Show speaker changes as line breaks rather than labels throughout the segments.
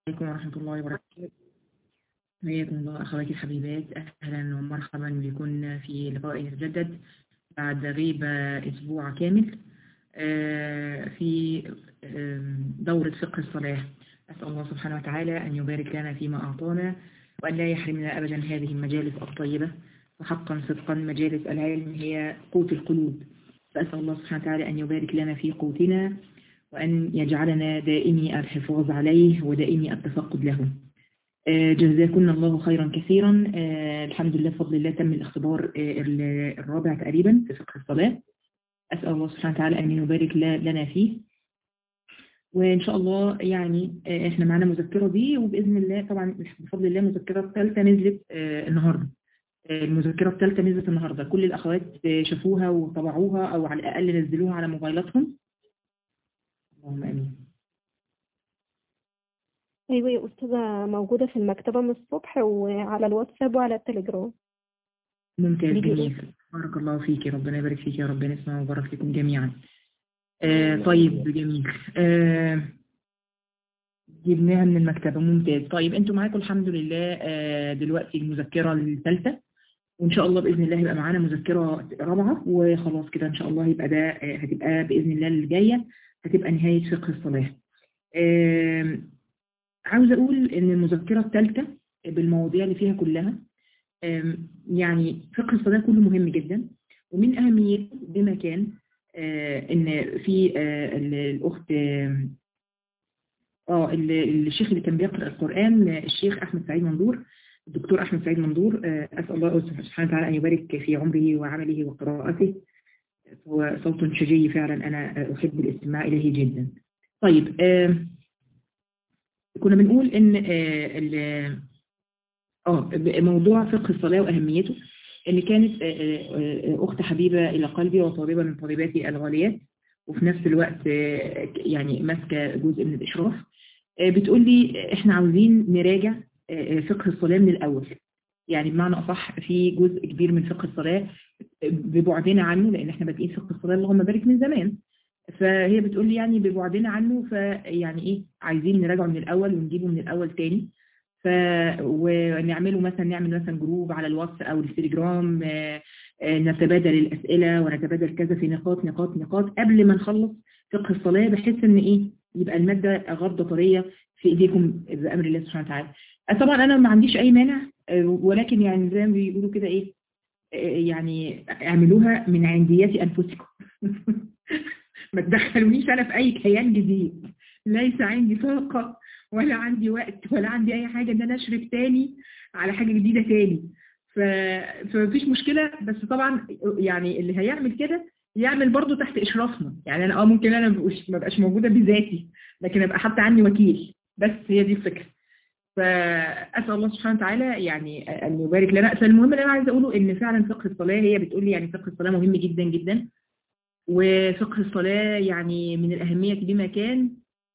عليكم ورحمة الله وبركاته حياكم الله أخواتي الحبيبات أهلا ومرحبا بكم في لقاء يتجدد بعد غيبة أسبوع كامل في دورة فقه الصلاة أسأل الله سبحانه وتعالى أن يبارك لنا فيما أعطانا وأن لا يحرمنا أبدا هذه المجالس الطيبة وحقا صدقا مجالس العلم هي قوت القلوب فأسأل الله سبحانه وتعالى أن يبارك لنا في قوتنا وأن يجعلنا دائمي الحفاظ عليه ودائمي التفقد له جزاكم الله خيرا كثيرا الحمد لله بفضل الله تم الاختبار الرابع تقريبا في فقه الصلاة أسأل الله سبحانه وتعالى أن يبارك لنا فيه وإن شاء الله يعني إحنا معنا مذكرة دي وبإذن الله طبعا بفضل الله المذكرة الثالثة نزلت النهاردة المذكرة الثالثة نزلت النهاردة كل الأخوات شافوها وطبعوها أو على الأقل نزلوها على موبايلاتهم اللهم امين
ايوه يا استاذه موجوده في المكتبه من الصبح وعلى الواتساب وعلى التليجرام
ممتاز جميل بارك الله فيك ربنا يبارك فيك يا رب نسمع وبارك فيكم جميعا آه طيب جميل آه جبناها من المكتبه ممتاز طيب انتوا معاكم الحمد لله آه دلوقتي المذكره الثالثه وان شاء الله باذن الله هيبقى معانا مذكره رابعه وخلاص كده ان شاء الله هيبقى ده هتبقى باذن الله اللي جايه هتبقى نهاية فقه الصلاة عاوز أقول إن المذكرة الثالثة بالمواضيع اللي فيها كلها يعني فقه الصلاة كله مهم جدا ومن أهميته بمكان إن في الأخت اه الشيخ اللي كان بيقرأ القرآن الشيخ أحمد سعيد منظور الدكتور أحمد سعيد منظور أسأل الله سبحانه وتعالى أن يبارك في عمره وعمله وقراءته هو صوت شجي فعلا أنا أحب الاستماع إليه جدا طيب آه كنا بنقول إن آه آه موضوع فقه الصلاة وأهميته إن كانت آه أخت حبيبة إلى قلبي وطالبة من طالباتي الغاليات وفي نفس الوقت يعني ماسكة جزء من الإشراف بتقول لي إحنا عاوزين نراجع فقه الصلاة من الأول يعني بمعنى أصح في جزء كبير من فقه الصلاة ببعدنا عنه لأن احنا بادئين فقه الصلاة اللهم بارك من زمان فهي بتقول لي يعني ببعدنا عنه فيعني ايه عايزين نراجعه من الأول ونجيبه من الأول تاني ف ونعمله مثلا نعمل مثلا جروب على الواتس أو التليجرام نتبادل الأسئلة ونتبادل كذا في نقاط نقاط نقاط قبل ما نخلص فقه الصلاة بحيث ان ايه يبقى المادة غضة طرية في ايديكم بأمر الله سبحانه وتعالى طبعا انا ما عنديش اي مانع ولكن يعني زي ما بيقولوا كده ايه يعني اعملوها من عنديات انفسكم ما تدخلونيش انا في اي كيان جديد ليس عندي طاقة ولا عندي وقت ولا عندي اي حاجة ان انا اشرف تاني على حاجة جديدة تاني ف... فمفيش مشكلة بس طبعا يعني اللي هيعمل كده يعمل برضو تحت اشرافنا يعني انا اه ممكن انا ما بقاش موجودة بذاتي لكن ابقى حتى عندي وكيل بس هي دي الفكرة فأسأل الله سبحانه وتعالى يعني أن يبارك لنا فالمهم اللي أنا عايزة أقوله إن فعلا فقه الصلاة هي بتقول لي يعني فقه الصلاة مهم جدا جدا وفقه الصلاة يعني من الأهمية بما كان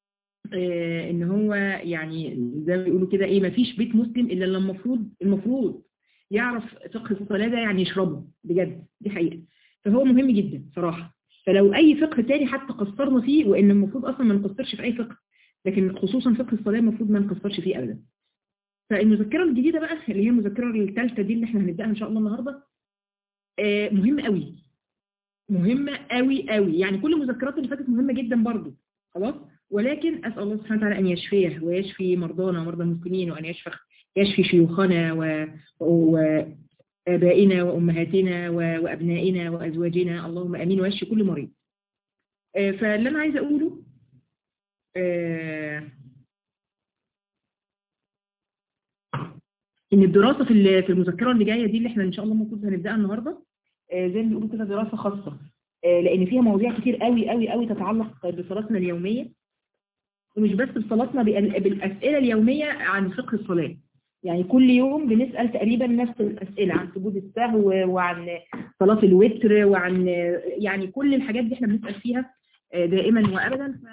آه إن هو يعني زي ما بيقولوا كده إيه مفيش بيت مسلم إلا لما المفروض المفروض يعرف فقه الصلاة ده يعني يشربه بجد دي حقيقة فهو مهم جدا صراحة فلو أي فقه تاني حتى قصرنا فيه وإن المفروض أصلا ما نقصرش في أي فقه لكن خصوصا فقه الصلاة المفروض ما نكسرش فيه أبدا فالمذكرة الجديدة بقى اللي هي المذكرة الثالثة دي اللي احنا هنبدأها إن شاء الله النهاردة آه مهمة قوي مهمة قوي قوي يعني كل المذكرات اللي فاتت مهمة جدا برضو خلاص ولكن أسأل الله سبحانه وتعالى أن يشفيه ويشفي مرضانا ومرضى المسلمين وأن يشفي يشفي شيوخنا و... وآبائنا وأمهاتنا و... وأبنائنا وأزواجنا اللهم أمين ويشفي كل مريض آه فاللي أنا عايزة أقوله آه ان الدراسة في في المذكرة اللي جاية دي اللي احنا ان شاء الله المفروض هنبدأها النهاردة آه زي ما بيقولوا كده دراسة خاصة آه لان فيها مواضيع كتير قوي قوي قوي تتعلق بصلاتنا اليومية ومش بس بصلاتنا بالأسئلة اليومية عن فقه الصلاة يعني كل يوم بنسأل تقريبا نفس الأسئلة عن سجود السهو وعن صلاة الوتر وعن يعني كل الحاجات دي احنا بنسأل فيها دائما وأبدا ف...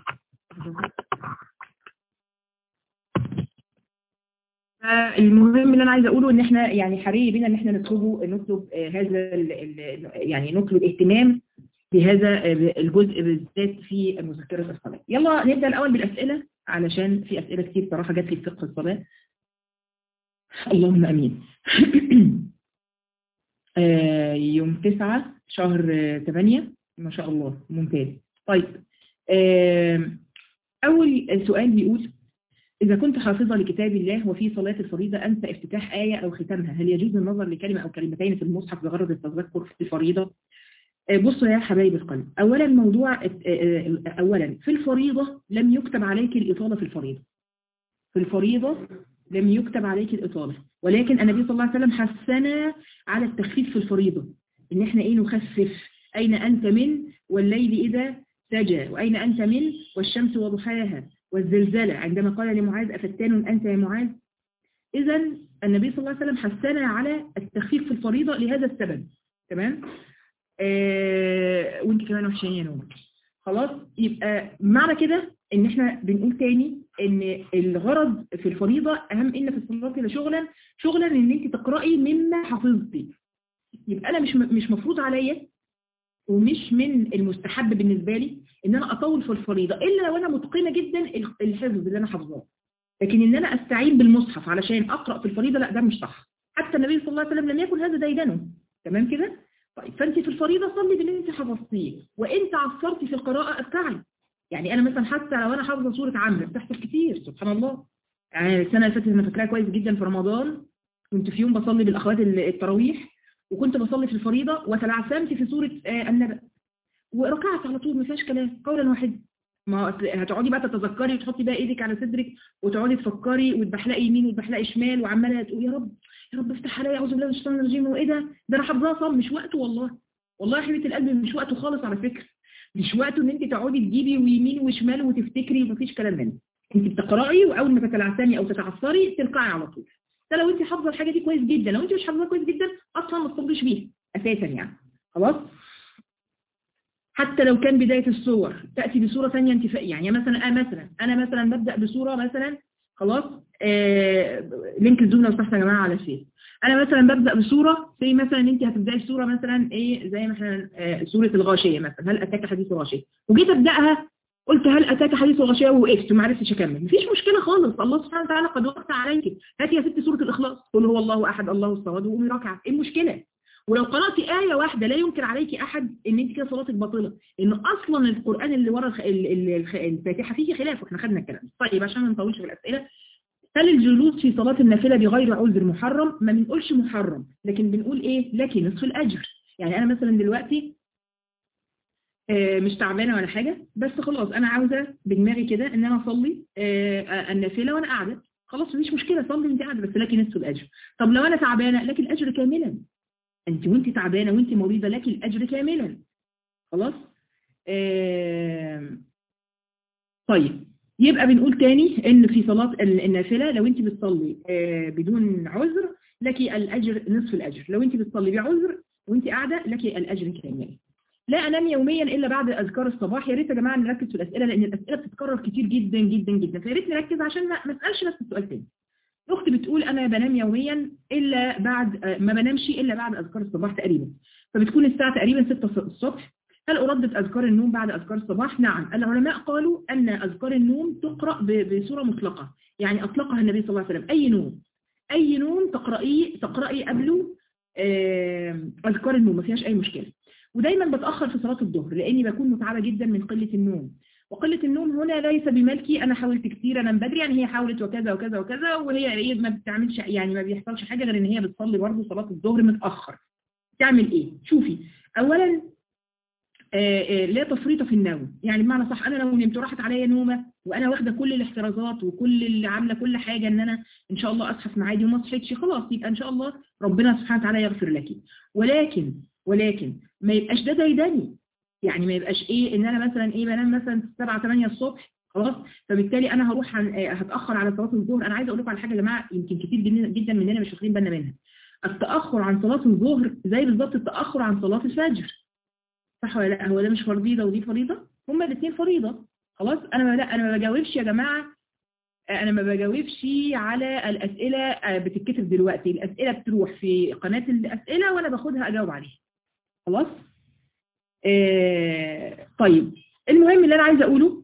المهم اللي انا عايزه اقوله ان احنا يعني حري بينا ان احنا نطلبه نطلب هذا يعني نطلب اهتمام بهذا الجزء بالذات في مذكرة الصلاة يلا نبدأ الأول بالأسئلة علشان في أسئلة كتير صراحة جات لي في فقه الصلاة اللهم أمين يوم تسعة شهر ثمانية ما شاء الله ممتاز طيب أول سؤال بيقول إذا كنت حافظة لكتاب الله وفي صلاة الفريضة أنسى افتتاح آية أو ختامها هل يجوز النظر لكلمة أو كلمتين في المصحف بغرض التذكر في الفريضة بصوا يا حبايب القلب أولا موضوع أولا في الفريضة لم يكتب عليك الإطالة في الفريضة في الفريضة لم يكتب عليك الإطالة ولكن النبي صلى الله عليه وسلم حثنا على التخفيف في الفريضة إن إحنا إيه نخفف أين أنت من والليل إذا سجى وأين أنت من والشمس وضحاها والزلزلة عندما قال لمعاذ أفتان أنت يا معاذ إذا النبي صلى الله عليه وسلم حثنا على التخفيف في الفريضة لهذا السبب تمام آه وانت كمان وحشين يا نور خلاص يبقى معنى كده ان احنا بنقول تاني ان الغرض في الفريضة اهم ان في الصلاة كده شغلا شغلا ان انت تقرأي مما حفظتي يبقى انا مش مش مفروض عليا ومش من المستحب بالنسبة لي ان انا اطول في الفريضة الا لو انا متقنة جدا الحفظ اللي انا حافظاه لكن ان انا استعين بالمصحف علشان اقرأ في الفريضة لا ده مش صح حتى النبي صلى الله عليه وسلم لم يكن هذا ديدنه تمام كده طيب فانت في الفريضة صلي باللي انت حفظتيه وانت عصرتي في القراءة ارتعي يعني انا مثلا حتى لو انا حافظة سورة عمرو بتحصل كتير سبحان الله يعني السنة اللي فاتت انا فاكراها كويس جدا في رمضان كنت في يوم بصلي بالاخوات التراويح وكنت بصلي في الفريضة وتلعثمت في سورة النبأ وركعت على طول ما فيهاش كلام قولا واحدا ما هتقعدي بقى تتذكري وتحطي بقى ايدك على صدرك وتقعدي تفكري وتبحلقي يمين وتبحلقي شمال وعماله تقولي يا رب يا رب افتح عليا اعوذ بالله من الشيطان الرجيم وايه ده ده انا حافظاها صم مش وقته والله والله يا حبيبه القلب مش وقته خالص على فكره مش وقته ان انت تقعدي تجيبي ويمين وشمال وتفتكري ومفيش كلام منه انت بتقراي واول ما تتلعثمي او تتعثري تلقائي على طول ده لو انت حافظه الحاجه دي كويس جدا لو انت مش حافظاها كويس جدا اصلا ما تصليش بيها اساسا يعني خلاص حتى لو كان بداية الصور تأتي بصورة ثانية انت يعني مثلا أنا مثلا أنا مثلا ببدأ بصورة مثلا خلاص آه لينك الزوم لو سمحت يا جماعة على الفيس أنا مثلا ببدأ بصورة زي مثلا انت هتبدأي الصورة مثلا ايه زي مثلا آه سورة الغاشية مثلا هل أتاك حديث الغاشية وجيت أبدأها قلت هل أتاك حديث الغاشية ووقفت وما عرفتش أكمل مفيش مشكلة خالص الله سبحانه وتعالى قد وقت عليك هاتي يا ستي سورة الإخلاص قل هو الله أحد الله الصمد وقومي راكعة ايه المشكلة ولو قرأت آية واحدة لا يمكن عليك أحد ان انت كده صلاتك باطلة لان اصلا القرآن اللي ورا الفاتحة فيه خلاف واحنا خدنا الكلام طيب عشان ما نطولش في الأسئلة هل الجلوس في صلاة النافلة بغير عذر محرم ما بنقولش محرم لكن بنقول ايه لك نصف الأجر يعني انا مثلا دلوقتي مش تعبانة ولا حاجة بس خلاص انا عاوزة بدماغي كده ان انا اصلي النافلة وانا قاعدة خلاص مفيش مشكلة صلي وانت قاعدة بس لك نصف الأجر طب لو انا تعبانة لك الأجر كاملا انت وانت تعبانة وانت مريضة لك الأجر كاملا خلاص آه طيب يبقى بنقول تاني ان في صلاة النافلة لو انت بتصلي آه بدون عذر لك الأجر نصف الأجر لو انت بتصلي بعذر وانت قاعدة لك الأجر كاملا لا أنام يوميا إلا بعد أذكار الصباح يا ريت يا جماعة نركز في الأسئلة لأن الأسئلة بتتكرر كتير جدا جدا جدا فيا ريت نركز عشان ما نسألش بس السؤال تاني اختي بتقول انا بنام يوميا الا بعد ما بنامش الا بعد اذكار الصباح تقريبا فبتكون الساعه تقريبا 6 الصبح هل اردد اذكار النوم بعد اذكار الصباح نعم العلماء قالوا ان اذكار النوم تقرا بصوره مطلقه يعني اطلقها النبي صلى الله عليه وسلم اي نوم اي نوم تقرايه تقراي قبله اذكار النوم ما فيهاش اي مشكله ودايما بتاخر في صلاه الظهر لاني بكون متعبه جدا من قله النوم وقلة النوم هنا ليس بملكي أنا حاولت كتير أنام بدري يعني هي حاولت وكذا وكذا وكذا وهي إيه ما بتعملش يعني ما بيحصلش حاجة غير إن هي بتصلي برضه صلاة الظهر متأخر تعمل إيه؟ شوفي أولا آآ آآ لا تفريط في النوم يعني بمعنى صح أنا لو نمت راحت عليا نومة وأنا واخدة كل الاحترازات وكل اللي عاملة كل حاجة إن أنا إن شاء الله أصحى في ميعادي وما صحيتش خلاص يبقى إن شاء الله ربنا سبحانه وتعالى يغفر لك ولكن ولكن ما يبقاش ده ديدني يعني ما يبقاش ايه ان انا مثلا ايه بنام مثلا 7 8 الصبح خلاص فبالتالي انا هروح هتاخر على صلاه الظهر انا عايزه اقول لكم على حاجه يا جماعه يمكن كتير جدا مننا مش واخدين بالنا منها التاخر عن صلاه الظهر زي بالظبط التاخر عن صلاه الفجر صح ولا لا هو ده مش فريضه ودي فريضه هما الاثنين فريضه خلاص انا ما لا انا ما بجاوبش يا جماعه انا ما بجاوبش على الاسئله بتتكتب دلوقتي الاسئله بتروح في قناه الاسئله وانا باخدها اجاوب عليها خلاص آه طيب المهم اللي انا عايزه اقوله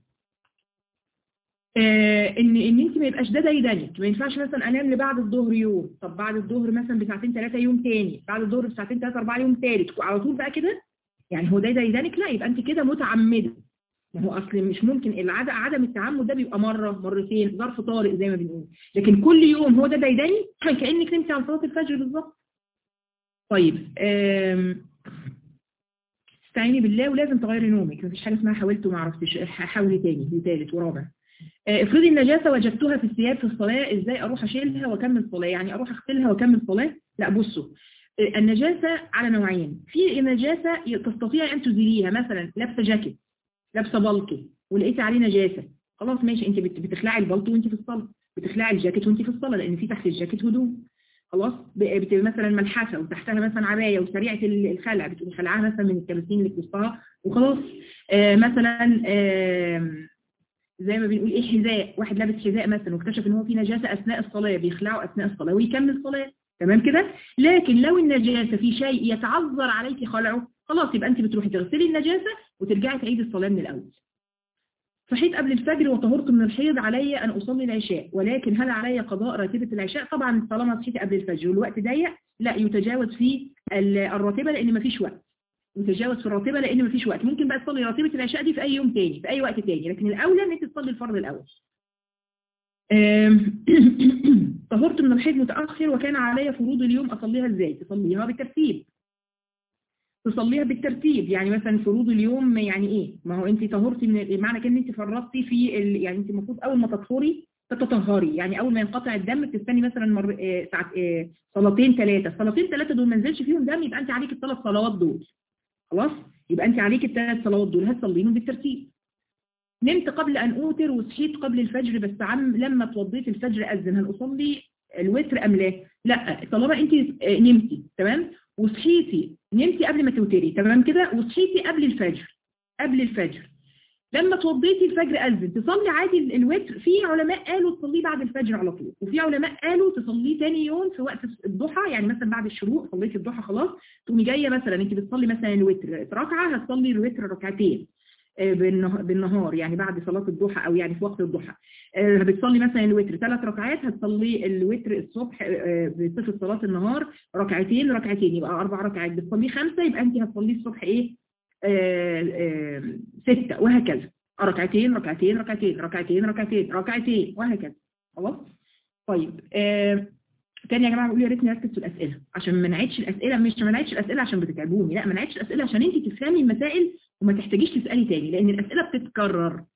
آه ان ان انت ما يبقاش ده ديدنك ما ينفعش مثلا انام لبعد الظهر يوم طب بعد الظهر مثلا بساعتين ثلاثه يوم تاني بعد الظهر بساعتين ثلاثه اربعه يوم ثالث على طول بقى كده يعني هو ده ديدنك لا يبقى انت كده متعمده ما هو اصل مش ممكن العدم عدم التعمد ده بيبقى مره مرتين ظرف طارئ زي ما بنقول لكن كل يوم هو ده ديدني كانك نمتي على صلاه الفجر بالظبط طيب استعيني بالله ولازم تغيري نومك مفيش حاجه اسمها حاولت وما عرفتش حاولي تاني دي ثالث ورابع افرضي النجاسه وجدتها في الثياب في الصلاه ازاي اروح اشيلها واكمل صلاه يعني اروح اغسلها واكمل صلاه لا بصوا النجاسه على نوعين في نجاسه تستطيع ان تزيليها مثلا لابسه جاكيت لابسه بلطو ولقيتي عليه نجاسه خلاص ماشي انت بتخلعي البلطو وانت في الصلاه بتخلعي الجاكيت وانت في الصلاه لان في تحت الجاكيت هدوم خلاص بتبقى مثلا ملحفه وتحتها مثلا عبايه وسريعه الخلع بتقومي خلعها مثلا من الكباسين اللي في وسطها وخلاص آه مثلا آه زي ما بنقول ايه حذاء واحد لابس حذاء مثلا واكتشف ان هو في نجاسه اثناء الصلاه بيخلعه اثناء الصلاه ويكمل صلاه تمام كده لكن لو النجاسه في شيء يتعذر عليك خلعه خلاص يبقى انت بتروحي تغسلي النجاسه وترجعي تعيدي الصلاه من الاول صحيت قبل الفجر وطهرت من الحيض علي أن أصلي العشاء ولكن هل علي قضاء راتبة العشاء طبعا طالما صحيت قبل الفجر والوقت ضيق لا يتجاوز في الراتبة لأن مفيش وقت يتجاوز في الراتبة لأن مفيش وقت ممكن بقى تصلي راتبة العشاء دي في أي يوم تاني في أي وقت تاني لكن الأولى أن أنت تصلي الفرض الأول طهرت من الحيض متأخر وكان علي فروض اليوم أصليها إزاي تصليها بالترتيب تصليها بالترتيب يعني مثلا فروض اليوم يعني ايه ما هو انت طهرتي من معنى كده ان انت فرطتي في ال... يعني انت المفروض اول ما تطهري تتطهري يعني اول ما ينقطع الدم تستني مثلا مر... إيه ساعت إيه صلاتين ثلاثه صلاتين ثلاثه دول ما نزلش فيهم دم يبقى انت عليك الثلاث صلوات دول خلاص يبقى انت عليك الثلاث صلوات دول هتصليهم بالترتيب نمت قبل ان اوتر وصحيت قبل الفجر بس عم لما توضيت الفجر اذن هل اصلي الوتر ام لا لا طالما انت نمتي تمام وصحيتي نمتي قبل ما توتري تمام كده وصحيتي قبل الفجر قبل الفجر لما توضيتي الفجر أذن تصلي عادي الوتر في علماء قالوا تصليه بعد الفجر على طول وفي علماء قالوا تصليه تاني يوم في وقت الضحى يعني مثلا بعد الشروق صليتي الضحى خلاص تقومي جايه مثلا انت بتصلي مثلا الوتر ركعه هتصلي الوتر ركعتين بالنهار يعني بعد صلاة الضحى أو يعني في وقت الضحى بتصلي مثلا الوتر ثلاث ركعات هتصلي الوتر الصبح بصفة صلاة النهار ركعتين ركعتين يبقى أربع ركعات بتصلي خمسة يبقى أنت هتصلي الصبح إيه آآ آآ ستة وهكذا ركعتين ركعتين ركعتين ركعتين ركعتين ركعتين وهكذا خلاص طيب تاني يا جماعه بقول يا ريت نركز في الاسئله عشان ما نعيدش الاسئله مش ما نعيدش الاسئله عشان بتتعبوني لا ما نعيدش الاسئله عشان انت تفهمي المسائل وما تحتاجيش تسالي تاني لان الاسئله بتتكرر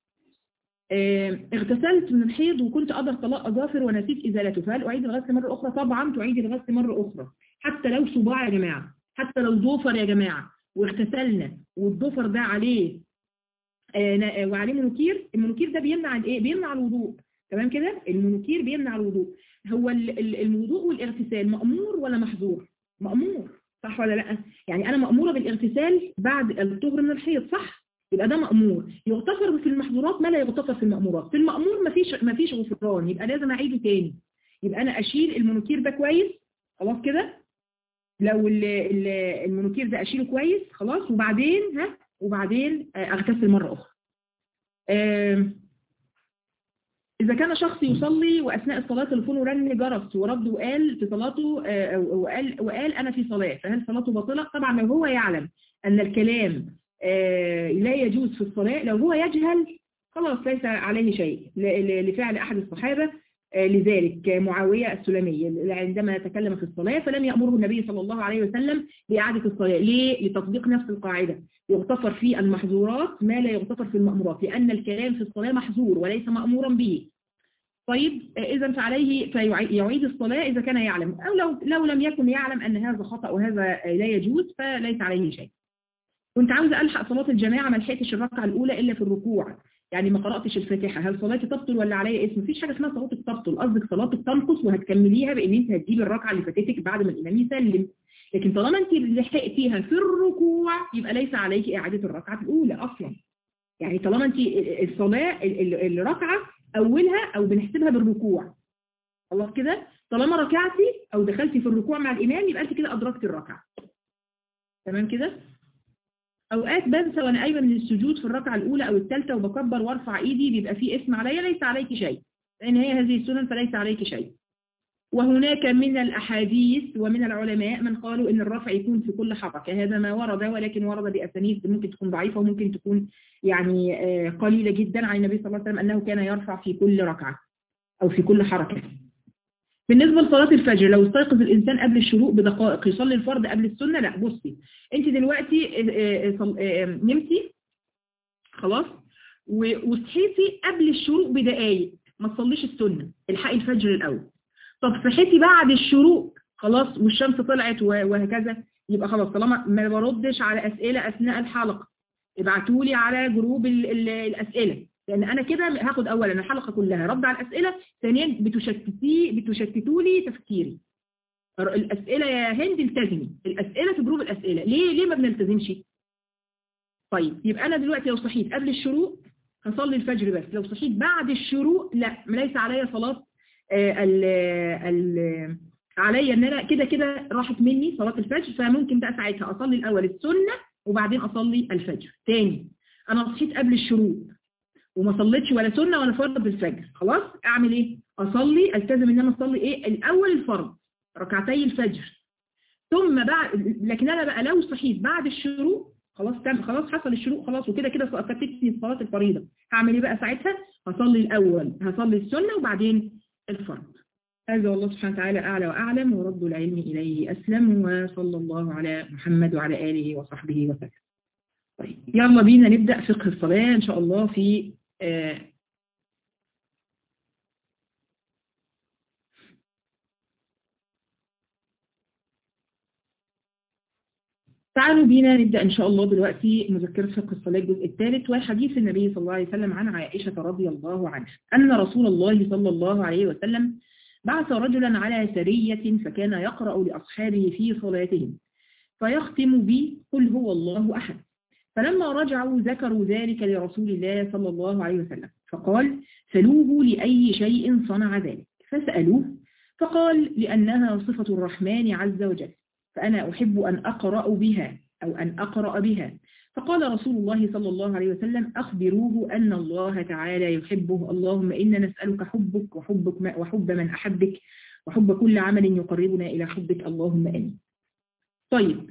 اه اغتسلت من الحيض وكنت اقدر طلاق اظافر ونسيت ازالته فهل اعيد الغسل مره اخرى طبعا تعيدي الغسل مره اخرى حتى لو صباع يا جماعه حتى لو ضفر يا جماعه واغتسلنا والضفر ده عليه اه وعليه منوكير المنوكير ده بيمنع الايه بيمنع الوضوء تمام كده المنوكير بيمنع الوضوء هو الوضوء والاغتسال مأمور ولا محظور مأمور صح ولا لا يعني انا مأمورة بالاغتسال بعد الطهر من الحيض صح يبقى ده مأمور يغتفر في المحظورات ما لا يغتفر في المأمورات في المأمور مفيش مفيش غفران يبقى لازم اعيده تاني يبقى انا اشيل المنوكير ده كويس خلاص كده لو المنوكير ده اشيله كويس خلاص وبعدين ها وبعدين اغتسل مرة اخرى إذا كان شخص يصلي وأثناء الصلاة تليفونه رن جرس ورد وقال في صلاته وقال, وقال أنا في صلاة فهل صلاته باطلة؟ طبعا لو هو يعلم أن الكلام لا يجوز في الصلاة لو هو يجهل خلاص ليس عليه شيء لفعل أحد الصحابة لذلك معاوية السلمي عندما تكلم في الصلاة فلم يأمره النبي صلى الله عليه وسلم بإعادة الصلاة ليه؟ لتطبيق نفس القاعدة يغتفر في المحظورات ما لا يغتفر في المأمورات لأن الكلام في الصلاة محظور وليس مأمورا به طيب إذا فعليه فيعيد الصلاة إذا كان يعلم أو لو, لو لم يكن يعلم أن هذا خطأ وهذا لا يجوز فليس عليه شيء كنت عاوزة ألحق صلاة الجماعة ما لحقتش الركعة الأولى إلا في الركوع يعني ما قرأتش الفاتحة هل صلاتي تبطل ولا عليا اسم مفيش حاجة اسمها صلاتك تبطل قصدك صلاتك تنقص وهتكمليها بان انت هتجيبي الركعة اللي فاتتك بعد ما الامام يسلم لكن طالما انت لحقتيها في الركوع يبقى ليس عليك اعادة الركعة الاولى اصلا يعني طالما انت الصلاة الركعة اولها او بنحسبها بالركوع خلاص كده طالما ركعتي او دخلتي في الركوع مع الامام يبقى انت كده ادركتي الركعة تمام كده اوقات بنسى وانا قايمه من السجود في الركعه الاولى او الثالثه وبكبر وارفع ايدي بيبقى في اسم عليا ليس عليك شيء لان هي هذه السنن فليس عليك شيء وهناك من الأحاديث ومن العلماء من قالوا إن الرفع يكون في كل حركة هذا ما ورد ولكن ورد بأسانيد ممكن تكون ضعيفة وممكن تكون يعني قليلة جدا عن النبي صلى الله عليه وسلم أنه كان يرفع في كل ركعة أو في كل حركة بالنسبة لصلاة الفجر لو استيقظ الإنسان قبل الشروق بدقائق يصلي الفرض قبل السنة لا بصي أنت دلوقتي نمتي خلاص وصحيتي قبل الشروق بدقايق ما تصليش السنة الحقي الفجر الأول طب صحيتي بعد الشروق خلاص والشمس طلعت وهكذا يبقى خلاص طالما ما بردش على أسئلة أثناء الحلقة ابعتوا لي على جروب ال ال الأسئلة لأن أنا كده هاخد أولا الحلقة كلها رد على الأسئلة ثانيا بتشتتي بتشتتوا لي تفكيري الأسئلة يا هند التزمي الأسئلة في جروب الأسئلة ليه ليه ما بنلتزمش طيب يبقى أنا دلوقتي لو صحيت قبل الشروق هصلي الفجر بس لو صحيت بعد الشروق لا ليس عليا صلاة ال ال عليا ان انا كده كده راحت مني صلاة الفجر فممكن بقى ساعتها اصلي الاول السنة وبعدين اصلي الفجر تاني انا صحيت قبل الشروق وما صليتش ولا سنة ولا فرض الفجر خلاص اعمل ايه اصلي التزم ان انا اصلي ايه الاول الفرض ركعتي الفجر ثم بعد لكن انا بقى لو صحيت بعد الشروق خلاص تم خلاص حصل الشروق خلاص وكده كده فاتتني صلاة الفريضة هعمل ايه بقى ساعتها هصلي الاول هصلي السنة وبعدين الفرض هذا والله سبحانه وتعالى أعلى وأعلم ورد العلم إليه أسلم وصلى الله على محمد وعلى آله وصحبه وسلم طيب يلا بينا نبدأ فقه الصلاة إن شاء الله في آه تعالوا بينا نبدأ إن شاء الله دلوقتي مذكرة فقه الصلاة الجزء الثالث وحديث النبي صلى الله عليه وسلم عن عائشة رضي الله عنها أن رسول الله صلى الله عليه وسلم بعث رجلا على سرية فكان يقرأ لأصحابه في صلاتهم فيختم بي قل هو الله أحد فلما رجعوا ذكروا ذلك لرسول الله صلى الله عليه وسلم فقال سلوه لأي شيء صنع ذلك فسألوه فقال لأنها صفة الرحمن عز وجل فأنا أحب أن أقرأ بها أو أن أقرأ بها فقال رسول الله صلى الله عليه وسلم أخبروه أن الله تعالى يحبه اللهم إنا نسألك حبك وحبك وحب من أحبك وحب كل عمل يقربنا إلى حبك اللهم آمين طيب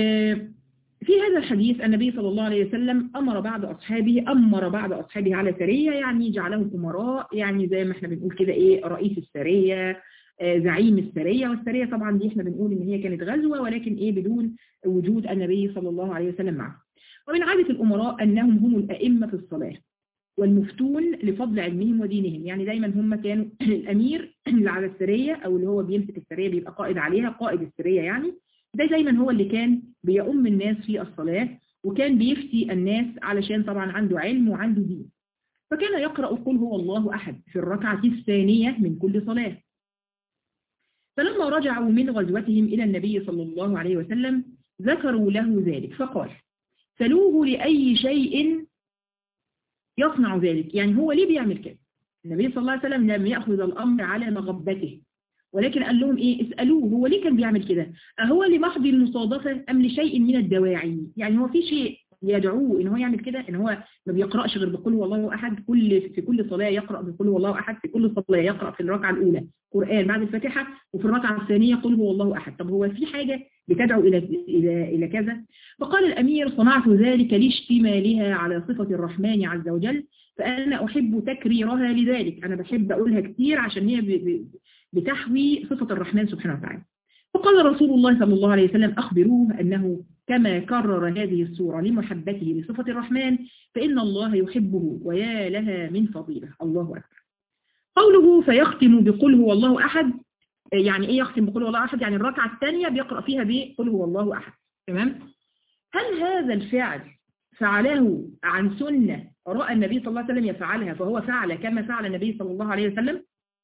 في هذا الحديث النبي صلى الله عليه وسلم أمر بعض أصحابه أمر بعض أصحابه على سرية يعني جعلهم أمراء يعني زي ما احنا بنقول كده إيه رئيس السرية زعيم السرية والسرية طبعا دي احنا بنقول ان هي كانت غزوة ولكن ايه بدون وجود النبي صلى الله عليه وسلم معه ومن عادة الأمراء أنهم هم الأئمة في الصلاة والمفتون لفضل علمهم ودينهم يعني دايما هم كانوا الأمير اللي على السرية أو اللي هو بيمسك السرية بيبقى قائد عليها قائد السرية يعني ده دايما هو اللي كان بيؤم الناس في الصلاة وكان بيفتي الناس علشان طبعا عنده علم وعنده دين فكان يقرأ قل هو الله أحد في الركعة الثانية من كل صلاة فلما رجعوا من غزوتهم إلى النبي صلى الله عليه وسلم ذكروا له ذلك فقال سلوه لأي شيء يصنع ذلك يعني هو ليه بيعمل كده النبي صلى الله عليه وسلم لم يأخذ الأمر على مغبته ولكن قال لهم إيه اسألوه هو ليه كان بيعمل كده أهو لمحض المصادفة أم لشيء من الدواعي يعني هو في شيء يدعوه ان هو يعمل كده ان هو ما بيقرأش غير بقول هو الله احد كل في كل صلاة يقرأ بقول هو الله احد في كل صلاة يقرأ في الركعة الاولى قرآن بعد الفاتحة وفي الركعة الثانية قل هو الله احد طب هو في حاجة بتدعو الى الى الى كذا فقال الامير صنعت ذلك لاشتمالها على صفة الرحمن عز وجل فانا احب تكريرها لذلك انا بحب اقولها كتير عشان هي بتحوي صفة الرحمن سبحانه وتعالى فقال رسول الله صلى الله عليه وسلم أخبروه أنه كما كرر هذه السورة لمحبته لصفة الرحمن فإن الله يحبه ويا لها من فضيلة الله أكبر قوله فيختم بقل هو الله أحد يعني إيه يختم بقل هو الله أحد يعني الركعة الثانية بيقرأ فيها بقل هو الله أحد تمام هل هذا الفعل فعله عن سنة رأى النبي صلى الله عليه وسلم يفعلها فهو فعل كما فعل النبي صلى الله عليه وسلم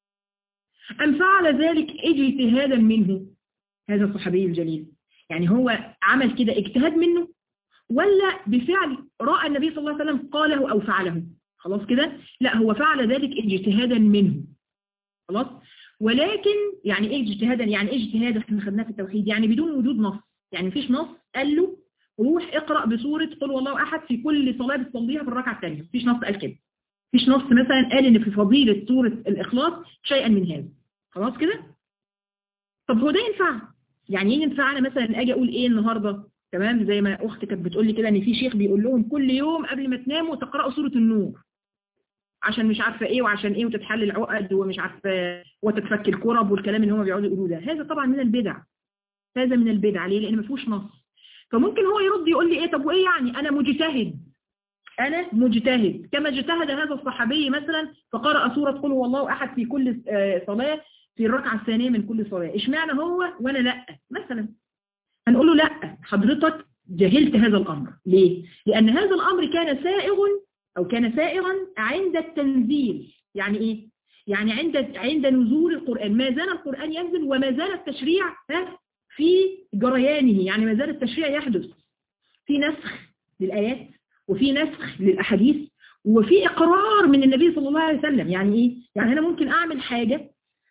أم فعل ذلك اجتهادا منه هذا الصحابي الجليل يعني هو عمل كده اجتهاد منه ولا بفعل رأى النبي صلى الله عليه وسلم قاله أو فعله خلاص كده لا هو فعل ذلك اجتهادا منه خلاص ولكن يعني ايه اجتهادا يعني ايه اجتهاد احنا خدناه في التوحيد يعني بدون وجود نص يعني مفيش نص قال له روح اقرأ بسورة قل والله أحد في كل صلاة بتصليها في الركعة الثانية مفيش نص قال كده مفيش نص مثلا قال ان في فضيلة سورة الإخلاص شيئا من هذا خلاص كده طب هو ده ينفع يعني ايه ينفع انا مثلا اجي اقول ايه النهارده تمام زي ما اختي كانت بتقول لي كده ان في شيخ بيقول لهم كل يوم قبل ما تناموا تقرأوا سورة النور عشان مش عارفه ايه وعشان ايه وتتحل العقد ومش عارفه وتتفك الكرب والكلام اللي هم بيقعدوا يقولوه ده هذا طبعا من البدع هذا من البدع ليه لان ما فيهوش نص فممكن هو يرد يقول لي ايه طب وايه يعني انا مجتهد انا مجتهد كما اجتهد هذا الصحابي مثلا فقرأ سورة قل هو الله احد في كل صلاة في الركعة الثانية من كل صلاة اشمعنى هو وانا لا مثلا هنقول له لا حضرتك جهلت هذا الامر ليه لان هذا الامر كان سائغ او كان سائغا عند التنزيل يعني ايه يعني عند عند نزول القرآن ما زال القرآن ينزل وما زال التشريع في جريانه يعني ما زال التشريع يحدث في نسخ للآيات وفي نسخ للأحاديث وفي إقرار من النبي صلى الله عليه وسلم يعني إيه؟ يعني أنا ممكن أعمل حاجة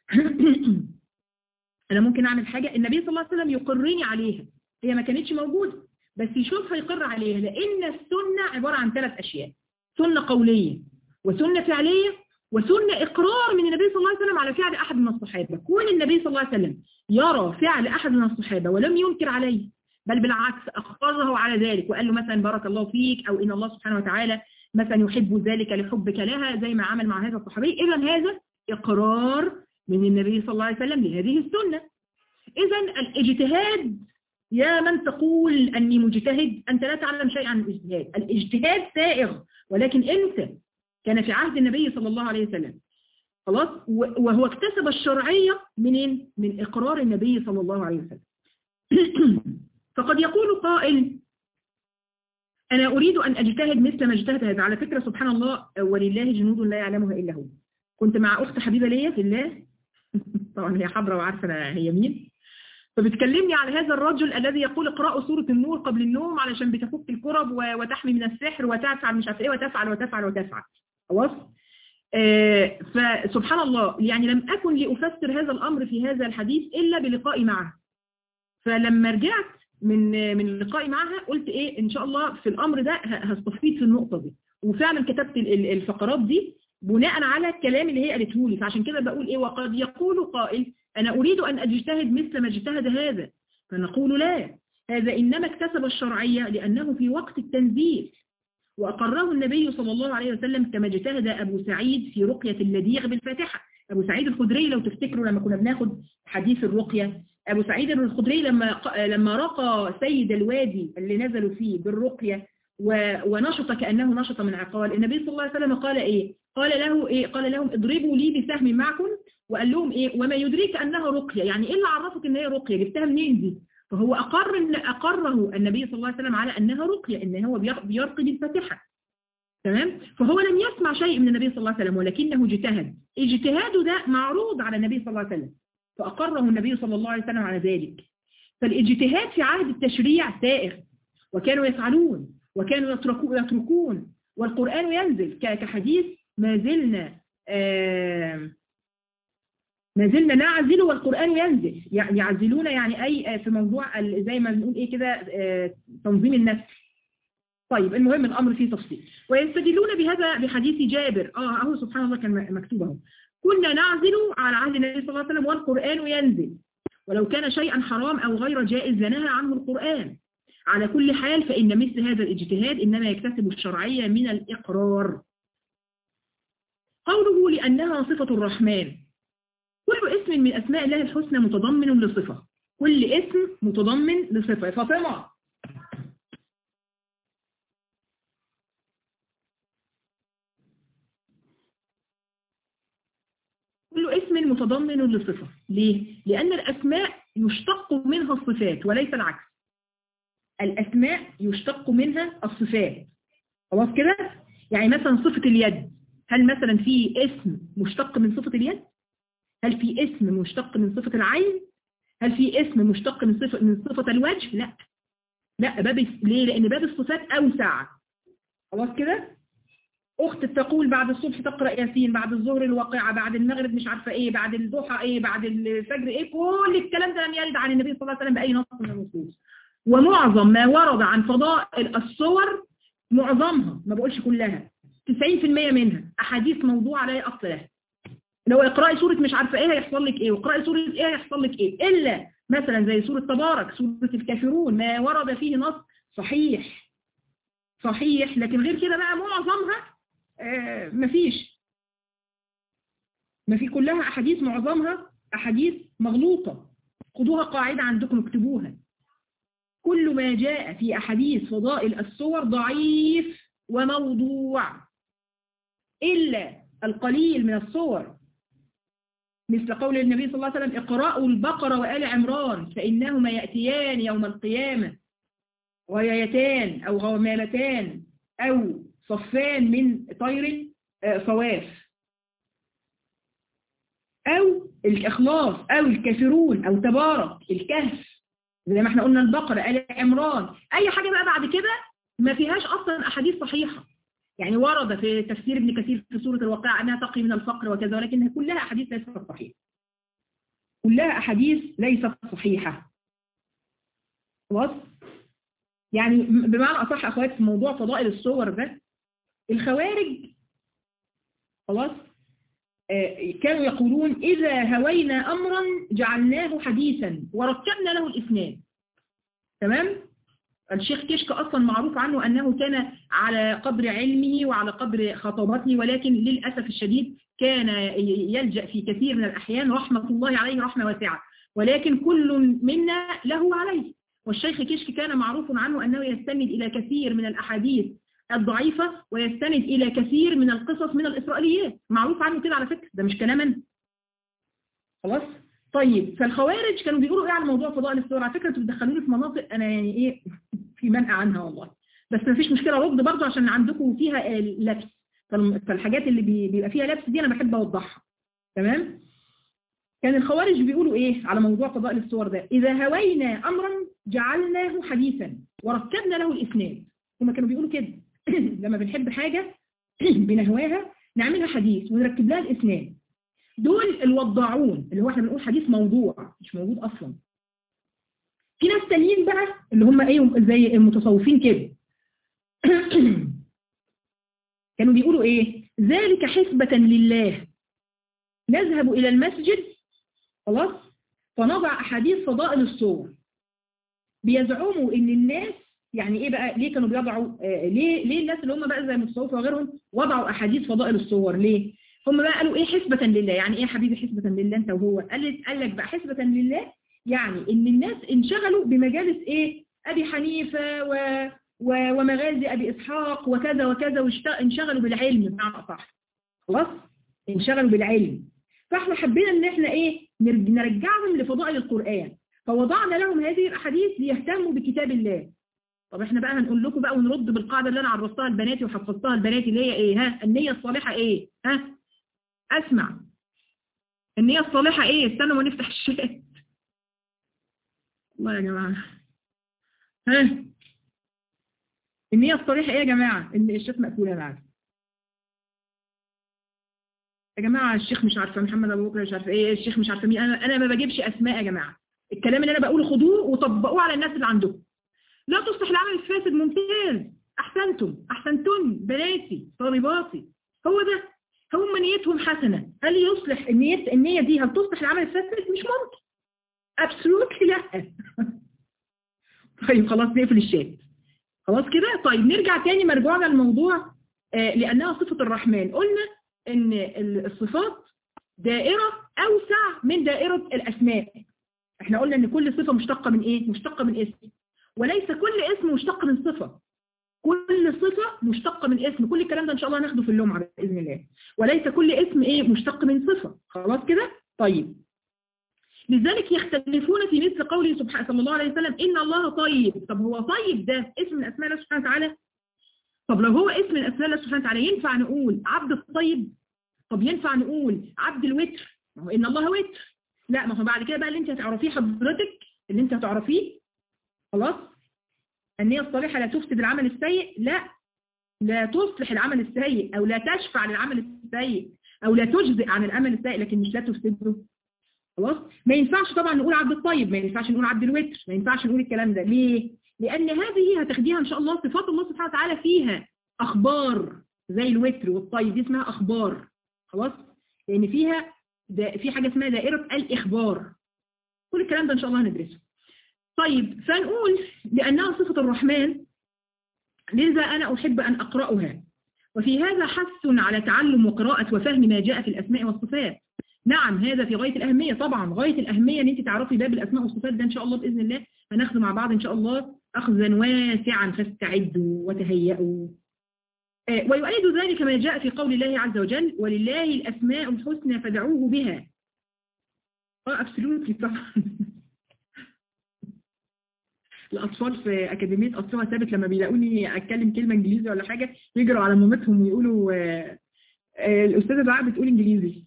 أنا ممكن أعمل حاجة النبي صلى الله عليه وسلم يقرني عليها هي ما كانتش موجودة بس يشوفها يقر عليها لأن السنة عبارة عن ثلاث أشياء سنة قولية وسنة فعلية وسنة إقرار من النبي صلى الله عليه وسلم على فعل أحد من الصحابة كون النبي صلى الله عليه وسلم يرى فعل أحد من الصحابة ولم ينكر عليه بل بالعكس أقره على ذلك وقال له مثلا بارك الله فيك أو إن الله سبحانه وتعالى مثلا يحب ذلك لحبك لها زي ما عمل مع هذا الصحابي إذا هذا إقرار من النبي صلى الله عليه وسلم لهذه السنة إذا الاجتهاد يا من تقول أني مجتهد أنت لا تعلم شيئا عن الاجتهاد الاجتهاد سائغ ولكن أنت كان في عهد النبي صلى الله عليه وسلم خلاص وهو اكتسب الشرعية منين؟ من إقرار النبي صلى الله عليه وسلم فقد يقول قائل أنا أريد أن أجتهد مثل ما اجتهد هذا على فكرة سبحان الله ولله جنود لا يعلمها إلا هو كنت مع أخت حبيبة ليا في الله طبعا هي حضرة وعارفة هي مين فبتكلمني على هذا الرجل الذي يقول اقرأوا سورة النور قبل النوم علشان بتفك الكرب وتحمي من السحر وتفعل مش عارف ايه وتفعل وتفعل وتفعل خلاص آه فسبحان الله يعني لم أكن لأفسر هذا الأمر في هذا الحديث إلا بلقائي معها فلما رجعت من من اللقاء معها قلت ايه ان شاء الله في الامر ده هستفيد في النقطة دي وفعلا كتبت الفقرات دي بناء على الكلام اللي هي قالته لي فعشان كده بقول ايه وقد يقول قائل انا اريد ان اجتهد مثل ما اجتهد هذا فنقول لا هذا انما اكتسب الشرعية لانه في وقت التنزيل وأقره النبي صلى الله عليه وسلم كما اجتهد أبو سعيد في رقية اللديغ بالفاتحة أبو سعيد الخدري لو تفتكروا لما كنا بناخد حديث الرقية أبو سعيد الخدري لما لما رقى سيد الوادي اللي نزلوا فيه بالرقية ونشط كأنه نشط من عقال النبي صلى الله عليه وسلم قال إيه قال له إيه قال لهم اضربوا لي بسهم معكم وقال لهم إيه وما يدريك أنها رقية يعني إيه اللي عرفك إن هي رقية جبتها منين دي فهو أقر أقره النبي صلى الله عليه وسلم على أنها رقية إن هو بيرقي بالفاتحة تمام فهو لم يسمع شيء من النبي صلى الله عليه وسلم ولكنه اجتهد اجتهاده ده معروض على النبي صلى الله عليه وسلم فأقره النبي صلى الله عليه وسلم على ذلك فالاجتهاد في عهد التشريع سائر وكانوا يفعلون وكانوا يتركون والقرآن ينزل كحديث ما زلنا آه ما زلنا نعزل والقرآن ينزل يعني يعزلون يعني أي في موضوع زي ما بنقول إيه كده تنظيم النفس طيب المهم الأمر فيه تفصيل ويستدلون بهذا بحديث جابر اه اهو سبحان الله كان مكتوب اهو كنا نعزل على عهد النبي صلى الله عليه وسلم والقرآن ينزل ولو كان شيئا حرام أو غير جائز لنهى عنه القرآن على كل حال فإن مثل هذا الاجتهاد إنما يكتسب الشرعية من الإقرار قوله لأنها صفة الرحمن كل اسم من أسماء الله الحسنى متضمن لصفة كل اسم متضمن لصفة فاطمة كل اسم متضمن لصفة ليه؟ لأن الأسماء يشتق منها الصفات وليس العكس الأسماء يشتق منها الصفات خلاص كده؟ يعني مثلا صفة اليد هل مثلا في اسم مشتق من صفة اليد؟ هل في اسم مشتق من صفة العين هل في اسم مشتق من صفة من صفة الوجه لا لا باب ليه لان باب الصفات اوسع خلاص كده اخت تقول بعد الصبح تقرا ياسين بعد الظهر الواقعه بعد المغرب مش عارفه ايه بعد الضحى ايه بعد الفجر ايه كل الكلام ده لم يرد عن النبي صلى الله عليه وسلم باي نص من النصوص ومعظم ما ورد عن فضائل الصور معظمها ما بقولش كلها 90% منها احاديث موضوعه لا اصل لها لو اقراي سوره مش عارفه ايه هيحصل لك ايه واقراي سوره ايه هيحصل لك ايه الا مثلا زي سوره تبارك سوره الكافرون ما ورد فيه نص صحيح صحيح لكن غير كده بقى معظمها آه مفيش ما في كلها احاديث معظمها احاديث مغلوطه خدوها قاعده عندكم اكتبوها كل ما جاء في أحاديث فضائل الصور ضعيف وموضوع إلا القليل من الصور مثل قول النبي صلى الله عليه وسلم اقرأوا البقرة وآل عمران فإنهما يأتيان يوم القيامة غيايتان أو غمالتان أو صفان من طير صواف أو الإخلاص أو الكافرون أو تبارك الكهف زي ما احنا قلنا البقرة آل عمران أي حاجة بقى بعد كده ما فيهاش أصلا أحاديث صحيحة يعني ورد في تفسير ابن كثير في سورة الواقع أنها تقي من الفقر وكذا ولكنها كلها أحاديث ليست صحيحة كلها أحاديث ليست صحيحة خلاص يعني بمعنى أصح أخوات في موضوع فضائل الصور ده الخوارج خلاص كانوا يقولون إذا هوينا أمرا جعلناه حديثا وركبنا له الإسناد تمام الشيخ كشك أصلا معروف عنه أنه كان على قدر علمه وعلى قدر خطابته ولكن للأسف الشديد كان يلجأ في كثير من الأحيان رحمة الله عليه رحمة واسعة ولكن كل منا له عليه والشيخ كشك كان معروف عنه أنه يستند إلى كثير من الأحاديث الضعيفة ويستند إلى كثير من القصص من الإسرائيليات معروف عنه كده على فكرة ده مش كلاما خلاص طيب فالخوارج كانوا بيقولوا ايه على موضوع فضائل الصور على فكرة انتوا بتدخلوني في مناطق انا يعني ايه في منع عنها والله بس ما فيش مشكلة رد برضه عشان عندكم فيها لبس فالحاجات اللي بيبقى فيها لبس دي انا بحب اوضحها تمام كان الخوارج بيقولوا ايه على موضوع فضائل الصور ده اذا هوينا امرا جعلناه حديثا وركبنا له الاسناد هما كانوا بيقولوا كده لما بنحب حاجة بنهواها نعملها حديث ونركب لها الاسناد دول الوضاعون اللي هو احنا بنقول حديث موضوع مش موجود اصلا في ناس تانيين بقى اللي هم ايه زي المتصوفين كده كانوا بيقولوا ايه ذلك حسبة لله نذهب الى المسجد خلاص فنضع احاديث فضائل الصور بيزعموا ان الناس يعني ايه بقى ليه كانوا بيضعوا آه ليه ليه الناس اللي هم بقى زي المتصوفه وغيرهم وضعوا احاديث فضائل الصور ليه هم بقى قالوا ايه حسبة لله يعني ايه يا حبيبي حسبة لله انت وهو قال قال لك بقى حسبة لله يعني ان الناس انشغلوا بمجالس ايه ابي حنيفة و و ومغازي ابي اسحاق وكذا وكذا وانشغلوا بالعلم بمعنى اصح خلاص انشغلوا بالعلم فاحنا حبينا ان احنا ايه نرجعهم لفضائل القرآن فوضعنا لهم هذه الاحاديث ليهتموا بكتاب الله طب احنا بقى هنقول لكم بقى ونرد بالقاعدة اللي انا عرفتها لبناتي وحفظتها لبناتي اللي هي ايه ها النية الصالحة ايه ها اسمع النية الصالحة ايه استنوا ما نفتح الشات الله يا جماعة ها النية الصالحة ايه يا جماعة ان الشات مقفول يا معاذ يا جماعة الشيخ مش عارفة محمد ابو بكر مش عارفة ايه الشيخ مش عارفة مين انا انا ما بجيبش اسماء يا جماعة الكلام اللي انا بقوله خدوه وطبقوه على الناس اللي عندكم لا تصلح العمل الفاسد ممتاز احسنتم احسنتن بناتي طالباتي هو ده هم نيتهم حسنة هل يصلح النية النية دي هل تصلح العمل الفاسد مش ممكن absolutely لا طيب خلاص نقفل الشات خلاص كده طيب نرجع تاني مرجوعنا للموضوع آه لأنها صفة الرحمن قلنا ان الصفات دائرة أوسع من دائرة الأسماء احنا قلنا ان كل صفة مشتقة من ايه مشتقة من اسم وليس كل اسم مشتق من صفة كل صفة مشتقة من اسم كل الكلام ده ان شاء الله هناخده في اللوم بإذن الله وليس كل اسم ايه مشتق من صفة خلاص كده طيب لذلك يختلفون في مثل قوله سبحانه صلى الله عليه وسلم إن الله طيب طب هو طيب ده اسم من أسماء الله سبحانه وتعالى طب لو هو اسم من أسماء الله سبحانه وتعالى ينفع نقول عبد الطيب طب ينفع نقول عبد الوتر ما هو إن الله وتر لا ما هو بعد كده بقى اللي انت هتعرفيه حضرتك اللي انت هتعرفيه خلاص النية الصالحة لا تفسد العمل السيء لا لا تصلح العمل السيء أو لا تشفع للعمل السيء أو لا تجزئ عن العمل السيء لكن مش لا تفسده خلاص ما ينفعش طبعا نقول عبد الطيب ما ينفعش نقول عبد الوتر ما ينفعش نقول الكلام ده ليه لان هذه هتاخديها ان شاء الله صفات الله سبحانه وتعالى فيها اخبار زي الوتر والطيب دي اسمها اخبار خلاص لان فيها ده في حاجه اسمها دائره الاخبار كل الكلام ده ان شاء الله هندرسه طيب فنقول لانها صفه الرحمن لذا انا احب ان اقراها وفي هذا حث على تعلم وقراءة وفهم ما جاء في الأسماء والصفات نعم هذا في غاية الأهمية طبعا غاية الأهمية أن أنت تعرفي باب الأسماء والصفات ده إن شاء الله بإذن الله هناخده مع بعض إن شاء الله أخذا واسعا فاستعدوا وتهيئوا ويؤيد ذلك ما جاء في قول الله عز وجل ولله الأسماء الحسنى فدعوه بها اه ابسولوتلي طبعا الاطفال في اكاديميه اصلها ثابت لما بيلاقوني اتكلم كلمه انجليزي ولا حاجه يجروا على مامتهم ويقولوا آه آه الاستاذه دعاء بتقول انجليزي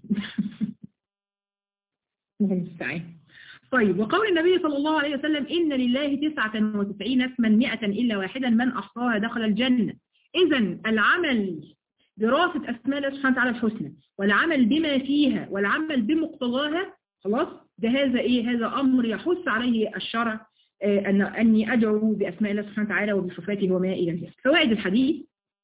المستعان طيب وقول النبي صلى الله عليه وسلم إن لله تسعة وتسعين اسما مئة إلا واحدا من أحصاها دخل الجنة إذا العمل دراسة أسماء الله سبحانه وتعالى الحسنى والعمل بما فيها والعمل بمقتضاها خلاص ده هذا إيه هذا أمر يحث عليه الشرع أن أني أدعو بأسماء الله سبحانه وتعالى وبصفاته وما إلى ذلك فوائد الحديث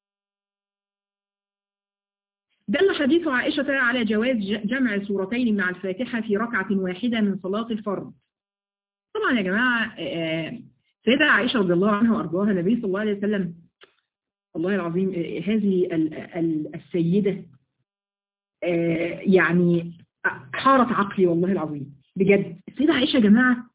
دل حديث عائشة على جواز جمع سورتين مع الفاتحة في ركعة واحدة من صلاة الفرض طبعا يا جماعة سيدة عائشة رضي الله عنها وأرضاها النبي صلى الله عليه وسلم والله العظيم هذه السيدة يعني حارت عقلي والله العظيم بجد السيدة عائشة يا جماعة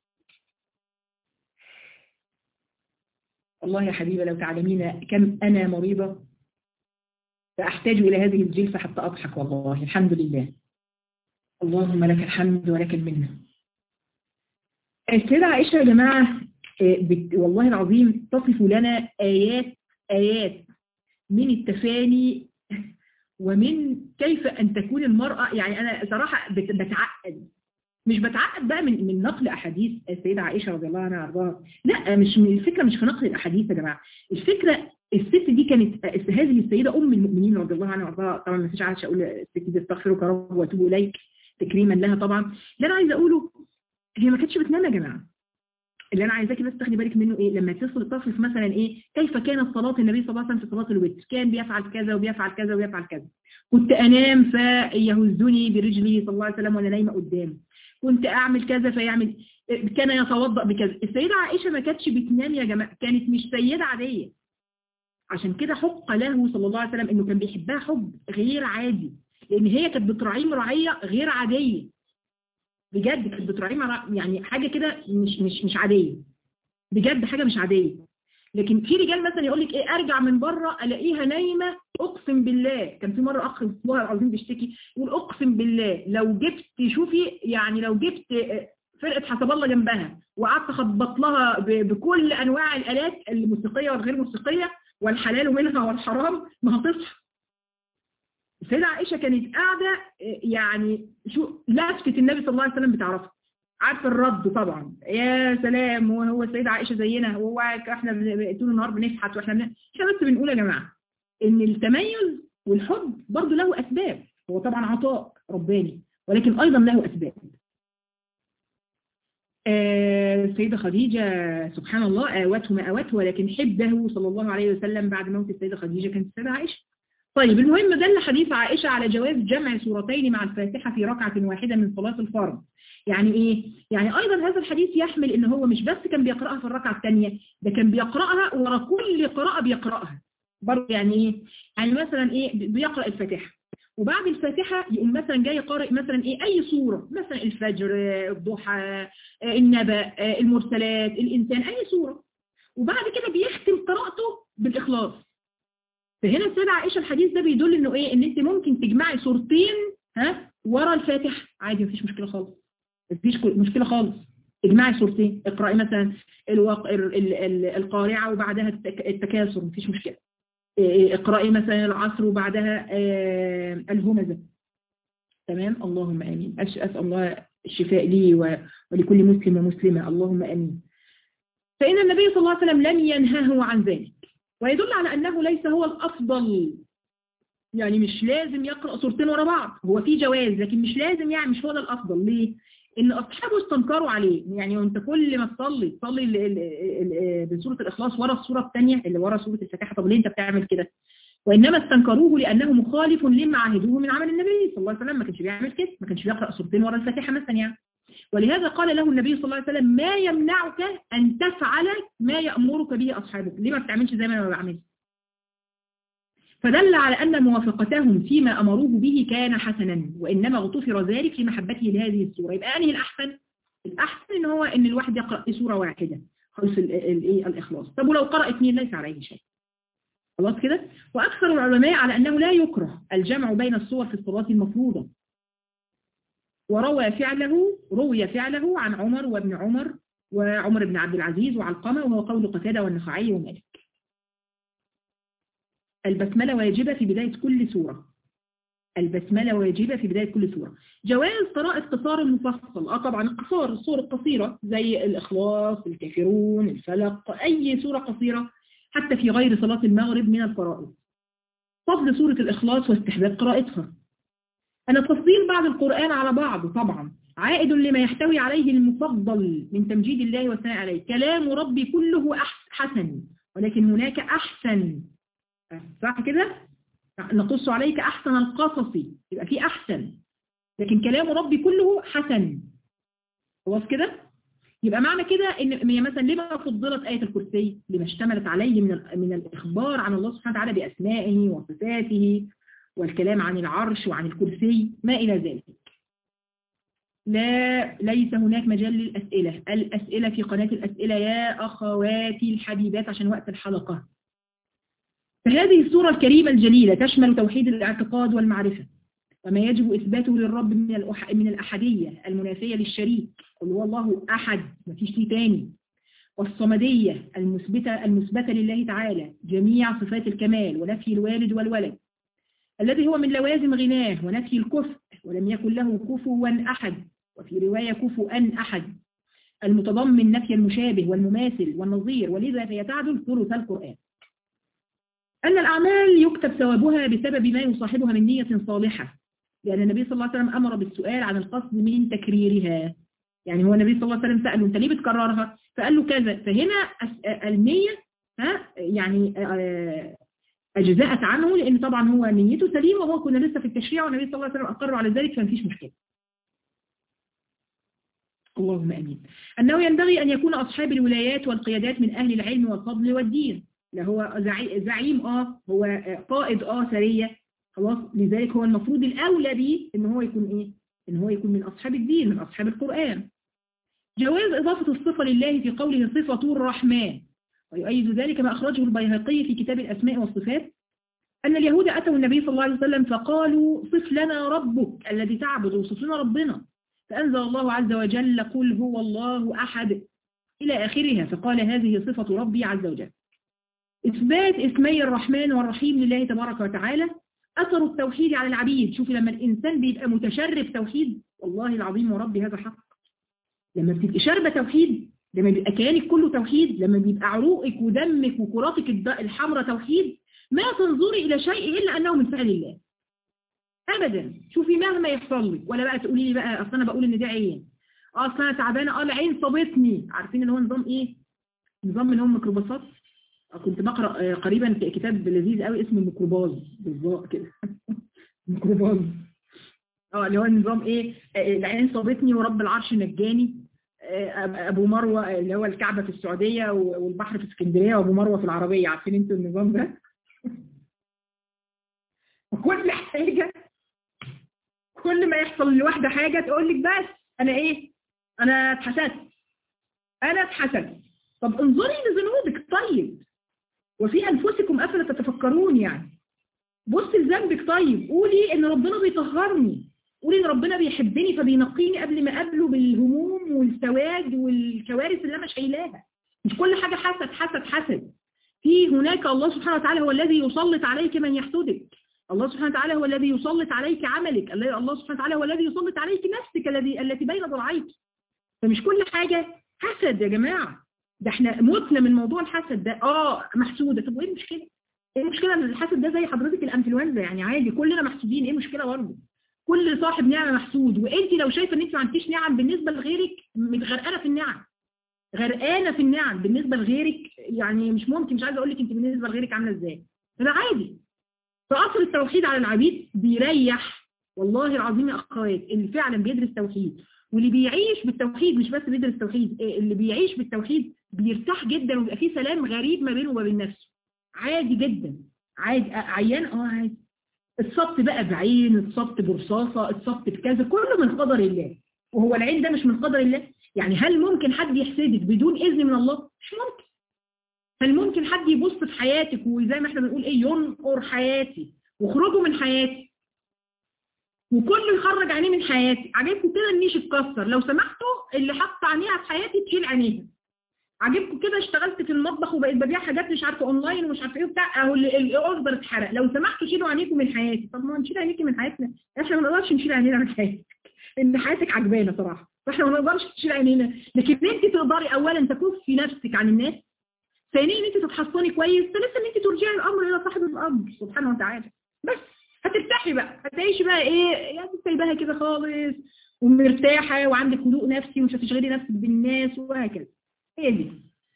والله يا حبيبة لو تعلمين كم أنا مريضة فأحتاج إلى هذه الجلسة حتى أضحك والله الحمد لله اللهم لك الحمد ولك المنة السيدة عائشة يا جماعة والله العظيم تصف لنا آيات آيات من التفاني ومن كيف أن تكون المرأة يعني أنا صراحة بتعقد مش بتعقد بقى من من نقل احاديث السيده عائشه رضي الله عنها وارضاها لا مش الفكره مش في نقل الاحاديث يا جماعه الفكره الست دي كانت هذه السيده ام المؤمنين رضي الله عنها وارضاها طبعا ما فيش عايشه اقول الست دي استغفرك يا رب واتوب اليك تكريما لها طبعا اللي انا عايزه اقوله هي ما كانتش بتنام يا جماعه اللي انا عايزاكي بس تاخدي بالك منه ايه لما تصل تصف مثلا ايه كيف كانت صلاه النبي صلى الله عليه وسلم في صلاه الوتر كان بيفعل كذا وبيفعل كذا وبيفعل كذا كنت انام فيهزني برجلي صلى الله عليه وسلم وانا نايمه قدامه كنت اعمل كذا فيعمل كان يتوضا بكذا السيده عائشه ما كانتش بتنام يا جماعه كانت مش سيده عاديه عشان كده حق له صلى الله عليه وسلم انه كان بيحبها حب غير عادي لان هي كانت بتراعيه مراعيه غير عاديه بجد كانت بتراعيه يعني حاجه كده مش مش مش عاديه بجد حاجه مش عاديه لكن في رجال مثلا يقول لك ايه ارجع من بره الاقيها نايمه اقسم بالله كان في مره اخ والله العظيم بيشتكي يقول اقسم بالله لو جبت شوفي يعني لو جبت فرقه حسب الله جنبها وقعدت اخبط لها بكل انواع الالات الموسيقيه والغير موسيقيه والحلال منها والحرام ما هتصحى السيده عائشه كانت قاعده يعني شو لفته النبي صلى الله عليه وسلم بتعرفها عارفه الرد طبعا يا سلام وهو السيده عائشه زينا وهو احنا طول النهار بنفحت واحنا بن... احنا بس بنقول يا جماعه ان التميز والحب برضه له اسباب هو طبعا عطاء رباني ولكن ايضا له اسباب السيدة خديجة سبحان الله آوته ما آوته ولكن حبه صلى الله عليه وسلم بعد موت السيدة خديجة كانت السيدة عائشة طيب المهم دل حديث عائشة على جواز جمع سورتين مع الفاتحة في ركعة واحدة من صلاة الفرض يعني ايه يعني ايضا هذا الحديث يحمل ان هو مش بس كان بيقرأها في الركعة الثانية ده كان بيقرأها ورا كل قراءة بيقرأها برضه يعني ايه يعني مثلا ايه بيقرأ الفاتحة وبعد الفاتحة يقوم مثلا جاي قارئ مثلا ايه اي سورة مثلا الفجر الضحى النبأ المرسلات الانسان اي سورة وبعد كده بيختم قراءته بالاخلاص فهنا السيدة عائشة الحديث ده بيدل انه ايه ان انت ممكن تجمعي سورتين ها ورا الفاتحة عادي مفيش مشكلة خالص مفيش مشكلة خالص اجمعي سورتين اقرأي مثلا الواقع القارعة وبعدها التكاثر مفيش مشكلة اقرأي مثلا العصر وبعدها الهمزة تمام اللهم امين اسال الله الشفاء لي ولكل مسلم ومسلمة اللهم امين فإن النبي صلى الله عليه وسلم لم ينهه عن ذلك ويدل على أنه ليس هو الأفضل يعني مش لازم يقرأ سورتين ورا بعض هو في جواز لكن مش لازم يعني مش هو ده الأفضل ليه ان اصحابه استنكروا عليه يعني وانت كل ما تصلي تصلي ال- ال- ال- بسوره الاخلاص ورا السوره الثانيه اللي ورا سوره الفاتحه طب ليه انت بتعمل كده وانما استنكروه لانه مخالف لما عهدوه من عمل النبي صلى الله عليه وسلم ما كانش بيعمل كده ما كانش بيقرا سورتين ورا الفاتحه مثلا يعني ولهذا قال له النبي صلى الله عليه وسلم ما يمنعك ان تفعل ما يامرك به اصحابك ليه ما بتعملش زي ما انا بعمل فدل على أن موافقتهم فيما أمروه به كان حسنا وإنما غفر ذلك لمحبته لهذه السورة يبقى أنهي الأحسن؟ الأحسن إن هو إن الواحد يقرأ في سورة واحدة خلص ال- ال- إيه الإخلاص طب ولو قرأ اثنين ليس عليه شيء خلاص كده وأكثر العلماء على أنه لا يكره الجمع بين الصور في الصلاة المفروضة وروى فعله روي فعله عن عمر وابن عمر وعمر بن عبد العزيز وعلقمة وهو قول قتادة والنخعي ومالك البسملة واجبة في بداية كل سورة البسملة واجبة في بداية كل سورة جواز قراءة قصار المفصل اه طبعا قصار السور القصيرة زي الإخلاص الكافرون الفلق أي سورة قصيرة حتى في غير صلاة المغرب من الفرائض فضل سورة الإخلاص واستحباب قراءتها أن تفضيل بعض القرآن على بعض طبعا عائد لما يحتوي عليه المفضل من تمجيد الله والثناء عليه كلام ربي كله أحس- حسن ولكن هناك أحسن صح كده نقص عليك أحسن القصص يبقى في أحسن لكن كلام ربي كله حسن خلاص كده يبقى معنى كده ان هي مثلا لما فضلت آية الكرسي لما اشتملت عليه من ال- من الإخبار عن الله سبحانه وتعالى بأسمائه وصفاته والكلام عن العرش وعن الكرسي ما إلى ذلك لا ليس هناك مجال للأسئلة الأسئلة في قناة الأسئلة يا أخواتي الحبيبات عشان وقت الحلقة فهذه السورة الكريمة الجليلة تشمل توحيد الاعتقاد والمعرفة وما يجب إثباته للرب من الأح... من الأحدية المنافية للشريك قل هو الله أحد مفيش ليه تاني والصمدية المثبتة المثبتة لله تعالى جميع صفات الكمال ونفي الوالد والولد الذي هو من لوازم غناه ونفي الكفء ولم يكن له كفوا أحد وفي رواية كفوا أحد المتضمن نفي المشابه والمماثل والنظير ولذا فيتعدل ثلث القرآن أن الأعمال يكتب ثوابها بسبب ما يصاحبها من نية صالحة لأن النبي صلى الله عليه وسلم أمر بالسؤال عن القصد من تكريرها يعني هو النبي صلى الله عليه وسلم سأله أنت ليه بتكررها فقال له كذا فهنا أس- النية ها يعني آه، أجزاءت عنه لأن طبعا هو نيته سليمة وهو كنا لسه في التشريع والنبي صلى الله عليه وسلم أقر على ذلك فمفيش مشكلة اللهم أمين أنه ينبغي أن يكون أصحاب الولايات والقيادات من أهل العلم والفضل والدين لا هو زعي- زعيم اه هو آه، قائد اه سرية خلاص لذلك هو المفروض الأولى به ان هو يكون ايه ان هو يكون من أصحاب الدين من أصحاب القرآن جواز إضافة الصفة لله في قوله صفة الرحمن ويؤيد ذلك ما أخرجه البيهقي في كتاب الأسماء والصفات أن اليهود أتوا النبي صلى الله عليه وسلم فقالوا صف لنا ربك الذي تعبد وصف لنا ربنا فأنزل الله عز وجل قل هو الله أحد إلى آخرها فقال هذه صفة ربي عز وجل إثبات اسمي الرحمن والرحيم لله تبارك وتعالى أثر التوحيد على العبيد شوفي لما الإنسان بيبقى متشرب توحيد والله العظيم وربي هذا حق لما بتبقى شاربة توحيد لما بيبقى كيانك كله توحيد لما بيبقى عروقك ودمك وكراتك الد- الحمراء توحيد ما تنظري إلى شيء إلا أنه من فعل الله أبدا شوفي مهما يحصل لك ولا بقى تقولي لي بقى أصل أنا بقول إن ده عين اه أصل أنا تعبانة اه العين صابتني عارفين اللي هو نظام إيه نظام اللي هو الميكروباصات كنت بقرأ آه، قريبا في كتاب لذيذ قوي اسمه الميكروباز بالظبط كده ميكروباز اه اللي هو النظام ايه آه، العين صابتني ورب العرش نجاني آه، ابو مروه آه، اللي هو الكعبه في السعوديه و- والبحر في اسكندريه وابو مروه في العربيه عارفين انتوا النظام ده وكل حاجه كل ما يحصل لواحده حاجه تقول لك بس انا ايه انا اتحسدت انا اتحسدت طب انظري لذنوبك طيب وفي أنفسكم أفلا تتفكرون يعني بص لذنبك طيب قولي إن ربنا بيطهرني قولي إن ربنا بيحبني فبينقيني قبل ما أقابله بالهموم والسواد والكوارث اللي أنا شايلاها مش كل حاجة حسد حسد حسد في هناك الله سبحانه وتعالى هو الذي يسلط عليك من يحسدك الله سبحانه وتعالى هو الذي يسلط عليك عملك الله سبحانه وتعالى هو الذي يسلط عليك نفسك الذي التي بين ضلعيك فمش كل حاجة حسد يا جماعة ده احنا متنا من موضوع الحسد ده اه محسودة طب وايه المشكلة ايه المشكلة ان الحسد ده زي حضرتك الانفلونزا يعني عادي كلنا محسودين ايه المشكلة برضه كل صاحب نعمة محسود وانت لو شايفة ان انت ما عندكيش نعم بالنسبة لغيرك متغرقانة في النعم غرقانة في النعم بالنسبة لغيرك يعني مش ممكن مش عايزة اقول لك انت بالنسبة لغيرك عاملة ازاي ده عادي فأصل التوحيد على العبيد بيريح والله العظيم يا اخوات اللي فعلا بيدرس توحيد واللي بيعيش بالتوحيد مش بس بيدرس توحيد اللي بيعيش بالتوحيد بيرتاح جدا ويبقى فيه سلام غريب ما بينه وما بين نفسه عادي جدا عادي عيان اه عادي الصبت بقى بعين الصبت برصاصة الصبت بكذا كله من قدر الله وهو العين ده مش من قدر الله يعني هل ممكن حد يحسدك بدون إذن من الله مش ممكن هل ممكن حد يبص في حياتك وزي ما احنا بنقول ايه ينقر حياتي واخرجوا من حياتي وكله يخرج عينيه من حياتي عجبكم كده النيش اتكسر لو سمحتوا اللي حط عينيها في حياتي تشيل عينيها عجبكم كده اشتغلت في المطبخ وبقيت ببيع حاجات مش عارفه اونلاين ومش عارفه ايه وبتاع اهو الاوردر اتحرق لو سمحتوا شيلوا عينيكم من حياتي طب ما نشيل عينيكي من حياتنا احنا ما نقدرش نشيل عينينا من حياتك ان حياتك عجبانه صراحه فاحنا ما نقدرش نشيل عينينا لكن انت تقدري اولا تكفي نفسك عن الناس ثانيا ان انت تتحصني كويس ثالثا ان انت ترجعي الامر الى صاحب الامر سبحانه وتعالى بس هترتاحي بقى هتعيشي بقى ايه يعني سايباها كده خالص ومرتاحه وعندك هدوء نفسي ومش هتشغلي نفسك بالناس وهكذا هي دي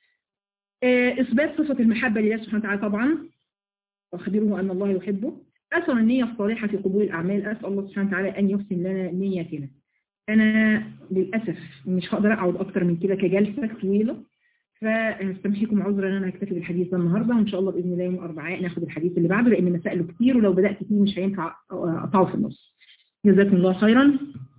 إثبات صفة المحبة لله سبحانه وتعالى طبعا وأخبره أن الله يحبه أثر النية الصالحة في قبول الأعمال أسأل الله سبحانه وتعالى أن يحسن لنا نيتنا أنا للأسف مش هقدر أقعد أكتر من كده كجلسة طويلة فاستمحيكم عذرا ان انا هكتفي بالحديث ده النهارده وان شاء الله باذن الله يوم الاربعاء ناخد الحديث اللي بعده لان مسائله كتير ولو بدات فيه مش هينفع اقطعه في النص جزاكم الله خيرا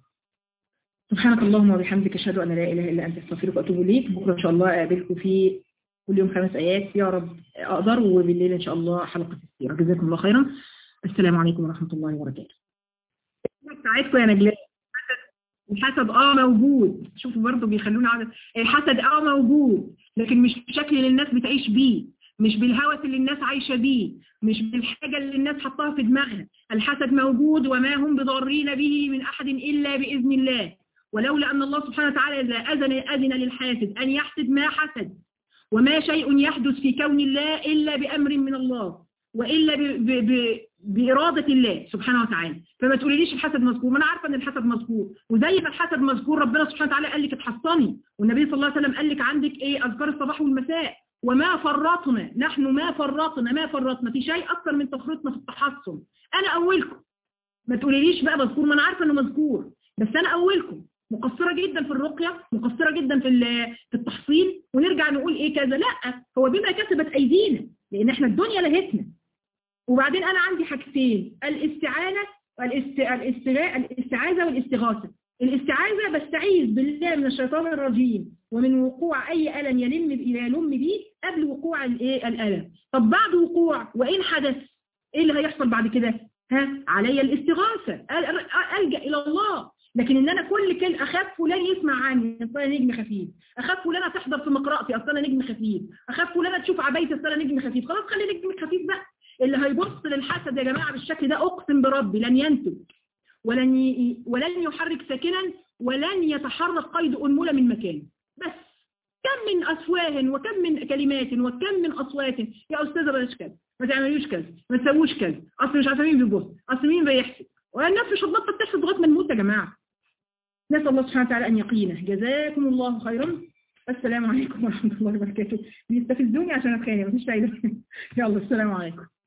سبحانك اللهم وبحمدك اشهد ان لا اله الا انت استغفرك واتوب اليك بكره ان شاء الله اقابلكم في كل يوم خمس ايات يا رب اقدر وبالليل ان شاء الله حلقه السيره جزاكم الله خيرا السلام عليكم ورحمه الله وبركاته ساعدكم يا نجلاء الحسد اه موجود شوفوا برضه بيخلونا عدد الحسد اه موجود لكن مش بشكل اللي الناس بتعيش بيه مش بالهوس اللي الناس عايشة بيه مش بالحاجة اللي الناس حطاها في دماغها الحسد موجود وما هم بضارين به من أحد إلا بإذن الله ولولا أن الله سبحانه وتعالى إذا أذن, أذن للحاسد أن يحسد ما حسد وما شيء يحدث في كون الله إلا بأمر من الله وإلا ب ب ب بإرادة الله سبحانه وتعالى فما تقوليليش الحسد مذكور ما أنا عارفة أن الحسد مذكور وزي ما الحسد مذكور ربنا سبحانه وتعالى قال لك اتحصني والنبي صلى الله عليه وسلم قال لك عندك إيه أذكار الصباح والمساء وما فرطنا نحن ما فرطنا ما فرطنا في شيء أكثر من تفرطنا في التحصن أنا أولكم ما تقوليليش بقى مذكور ما أنا عارفة أنه مذكور بس أنا أولكم مقصرة جدا في الرقية مقصرة جدا في في التحصين ونرجع نقول إيه كذا لا هو بما كسبت أيدينا لأن إحنا الدنيا لهتنا وبعدين أنا عندي حاجتين الاستعانة الاستعاذة والاستغاثة الاستعاذة بستعيذ بالله من الشيطان الرجيم ومن وقوع أي ألم يلم يلم بيه قبل وقوع الايه الألم طب بعد وقوع وإن حدث إيه اللي هيحصل بعد كده ها علي الاستغاثة ألجأ إلى الله لكن ان انا كل كل اخاف فلان يسمع عني اصل انا نجم خفيف اخاف فلانه تحضر في مقرأتي اصل انا نجم خفيف اخاف فلانه تشوف عبايتي اصل انا نجم خفيف خلاص خلي نجمك خفيف بقى اللي هيبص للحسد يا جماعة بالشكل ده أقسم بربي لن ينتج ولن ي... ولن يحرك ساكنا ولن يتحرك قيد أنملة من مكانه بس كم من أفواه وكم من كلمات وكم من أصوات يا أستاذة بلاش كذا ما تعملوش كذا ما تسووش كذا أصل مش عارفة مين بيبص أصل مين بيحسد والناس مش هتبطل تحسد لغاية ما نموت يا جماعة نسأل الله سبحانه وتعالى أن يقينا جزاكم الله خيرا السلام عليكم ورحمة الله وبركاته بيستفزوني عشان أتخانق مفيش فايدة يلا السلام عليكم